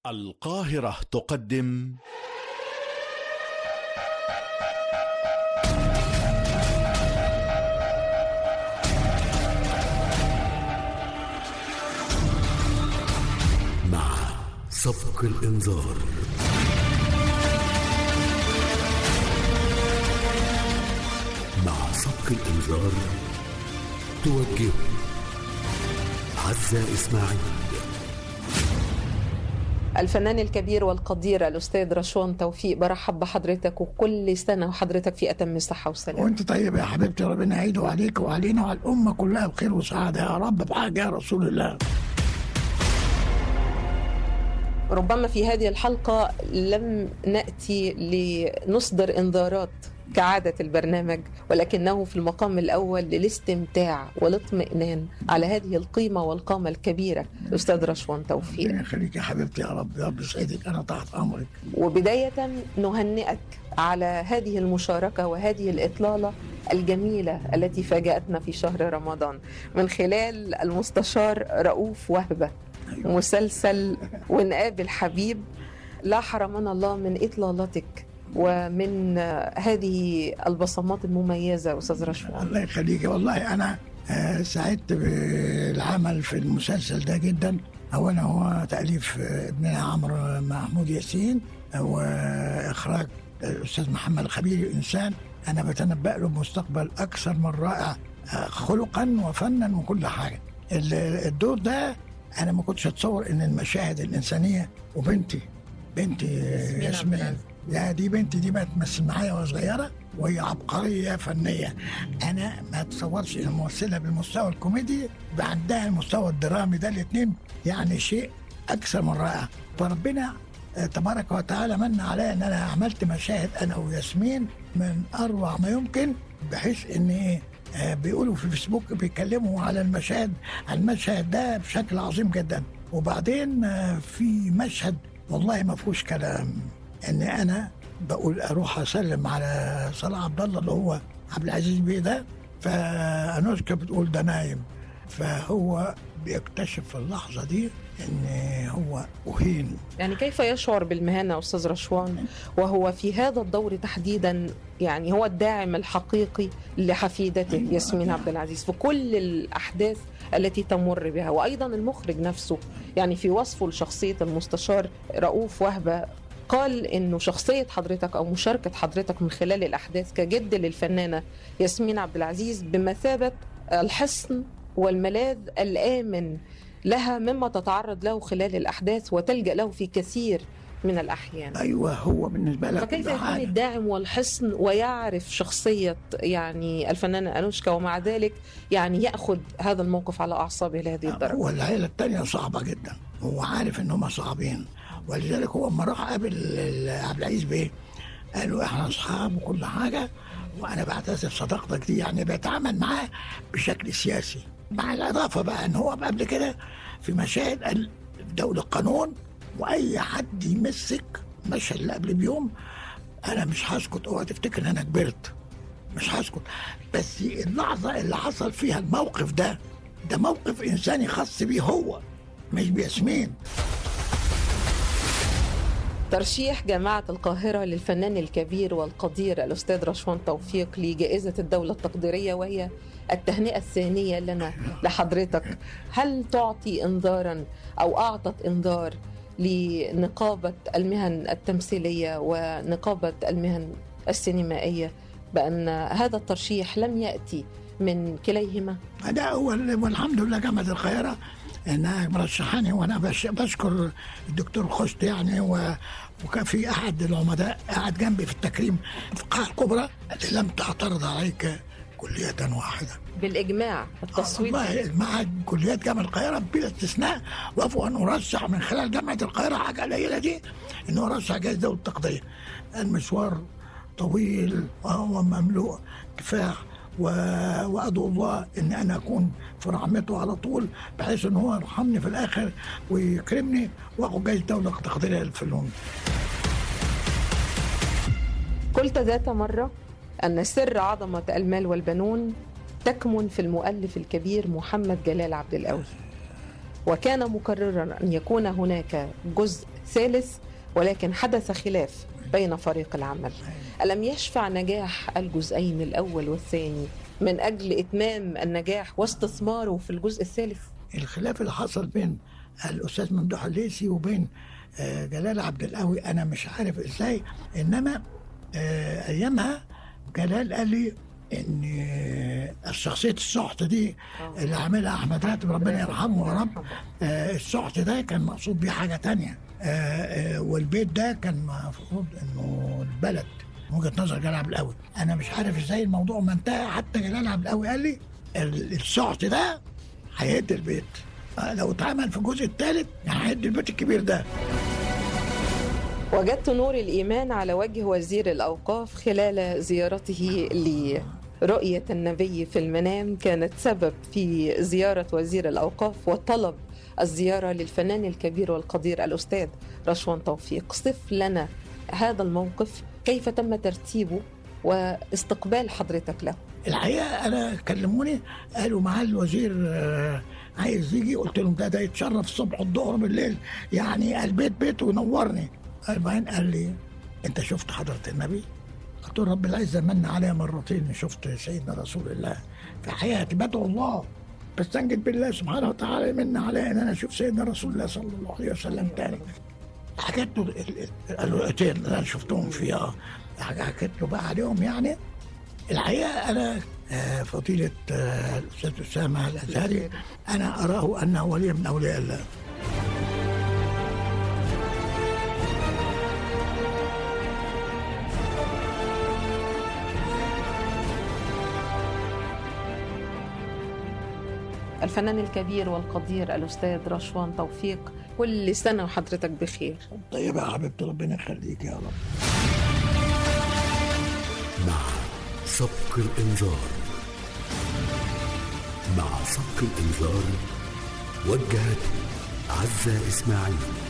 القاهرة تقدم مع سبق الإنذار مع سبق الإنذار توجه عزة إسماعيل الفنان الكبير والقدير الأستاذ رشوان توفيق برحب بحضرتك وكل سنة وحضرتك في أتم الصحة والسلامة وانت طيب يا حبيبتي ربنا يعيده عليك وعلينا وعلى الامه كلها بخير وسعاده يا رب بحاجه يا رسول الله ربما في هذه الحلقة لم نأتي لنصدر إنذارات كعادة البرنامج ولكنه في المقام الأول للاستمتاع والاطمئنان على هذه القيمة والقامة الكبيرة الأستاذ رشوان توفيق ربنا يخليك يا حبيبتي يا رب يا رب يسعدك انا تحت امرك وبداية نهنئك على هذه المشاركة وهذه الإطلالة الجميلة التي فاجأتنا في شهر رمضان من خلال المستشار رؤوف وهبة مسلسل ونقابل حبيب لا حرمنا الله من إطلالتك ومن هذه البصمات المميزة أستاذ رشوان الله يخليك والله انا آه، سعدت بالعمل في المسلسل ده جدا اولا هو تاليف آه، ابننا عمرو محمود ياسين واخراج الاستاذ محمد الخبير انسان انا بتنبأ له مستقبل اكثر من رائع آه، خلقا وفنا وكل حاجه ال- الدور ده انا ما كنتش اتصور ان المشاهد الانسانيه وبنتي بنتي ياسمين عبد ياسمين العزيز. لا دي بنتي دي بقت تمثل معايا وهي صغيره وهي عبقريه فنيه انا ما اتصورش ان ممثله بالمستوى الكوميدي يبقى عندها المستوى الدرامي ده الاثنين يعني شيء اكثر من رائع فربنا آه، تبارك وتعالى من عليا ان انا عملت مشاهد انا وياسمين من اروع ما يمكن بحيث ان ايه آه، بيقولوا في الفيسبوك بيتكلموا على المشاهد على المشهد ده بشكل عظيم جدا وبعدين آه، في مشهد والله ما فيهوش كلام ان انا بقول اروح اسلم على صلاح عبد الله اللي هو عبد العزيز بيه ده فانوشكا بتقول ده نايم فهو بيكتشف في اللحظه دي ان هو اهين يعني كيف يشعر بالمهانة أستاذ رشوان وهو في هذا الدور تحديدا يعني هو الداعم الحقيقي لحفيدته أيوة. ياسمين عبد العزيز في كل الأحداث التي تمر بها وأيضا المخرج نفسه يعني في وصفه لشخصية المستشار رؤوف وهبة قال انه شخصيه حضرتك او مشاركه حضرتك من خلال الاحداث كجد للفنانه ياسمين عبد العزيز بمثابه الحصن والملاذ الامن لها مما تتعرض له خلال الاحداث وتلجا له في كثير من الاحيان ايوه هو بالنسبه لك فكيف كل يكون حاجة. الداعم والحصن ويعرف شخصية يعني الفنانة أنوشكا ومع ذلك يعني يأخذ هذا الموقف على أعصابه لهذه الدرجة هو العيلة التانية صعبة جدا هو عارف ان هم صعبين ولذلك هو لما راح قابل ال- عبد العزيز بيه قال له احنا اصحاب وكل حاجة وانا بعتذر صداقتك دي يعني بيتعامل معاه بشكل سياسي مع الاضافة بقى ان هو قبل كده في مشاهد قال دولة قانون واي حد يمسك المشهد اللي قبل بيوم انا مش هسكت اوعى تفتكر ان انا كبرت مش هسكت بس اللحظة اللي حصل فيها الموقف ده ده موقف إنساني خاص بيه هو مش بياسمين ترشيح جامعة القاهرة للفنان الكبير والقدير الأستاذ رشوان توفيق لجائزة الدولة التقديرية وهي التهنئة الثانية لنا لحضرتك هل تعطي إنذارا أو أعطت إنذار لنقابة المهن التمثيلية ونقابة المهن السينمائية بأن هذا الترشيح لم يأتي من كليهما ده أول والحمد لله جامعة القاهرة إنها مرشحاني وأنا بش بشكر الدكتور خشت يعني و وكان في أحد العمداء قاعد جنبي في التكريم في القاعة الكبرى قال لي لم تعترض عليك كلية واحدة بالإجماع التصويت والله مع كليات جامعة القاهرة بلا استثناء وافقوا أن أرشح من خلال جامعة القاهرة حاجة قليلة دي أن أرشح جائزة دولة التقدير المشوار طويل وهو مملوء كفاح و... وأدعو الله أن أنا أكون في رحمته على طول بحيث أن هو يرحمني في الآخر ويكرمني وآخد جائزة دولة التقديرية للفنون قلت ذات مرة أن سر عظمة المال والبنون تكمن في المؤلف الكبير محمد جلال عبد القوي وكان مقررا أن يكون هناك جزء ثالث ولكن حدث خلاف بين فريق العمل ألم يشفع نجاح الجزئين الأول والثاني من أجل إتمام النجاح واستثماره في الجزء الثالث الخلاف اللي حصل بين الاستاذ ممدوح الليثي وبين آه، جلال عبد القوي انا مش عارف ازاي انما آه، ايامها جلال قال لي ان آه، شخصيه السحت دي اللي عاملها احمد راتب ربنا يرحمه يا رب آه، السحت ده كان مقصود بيه حاجه تانية آه، آه، والبيت ده كان المفروض انه البلد من وجهه نظر جلال عبد القوي انا مش عارف ازاي الموضوع ما انتهى حتى جلال عبد القوي قال لي ال- السحت ده هيهد البيت آه، لو اتعمل في الجزء الثالث يعني هيهد البيت الكبير ده وجدت نور الإيمان على وجه وزير الأوقاف خلال زيارته لرؤية النبي في المنام كانت سبب في زيارة وزير الأوقاف وطلب الزيارة للفنان الكبير والقدير الأستاذ رشوان توفيق صف لنا هذا الموقف كيف تم ترتيبه واستقبال حضرتك له الحقيقه انا كلموني قالوا معاه الوزير آه، عايز يجي قلت لهم ده ده يتشرف الصبح الظهر بالليل يعني البيت بيته ونورني بعدين قال لي انت شفت حضره النبي؟ قلت له رب العزه من علي مرتين إني شفت سيدنا رسول الله في حياتي بدعو الله بستنجد بالله سبحانه وتعالى من علي ان انا اشوف سيدنا رسول الله صلى الله عليه وسلم تاني حكيت له ال- ال- الرؤيتين اللي انا شفتهم فيها حكيت له بقى عليهم يعني الحقيقه انا آه، فضيله آه، الاستاذ اسامه الازهري انا اراه انه ولي من اولياء الله الفنان الكبير والقدير الأستاذ رشوان توفيق كل سنة وحضرتك بخير طيبه يا حبيبتي ربنا يخليك يا رب مع سبق الإنذار مع سبق الإنذار وجهت عزة إسماعيل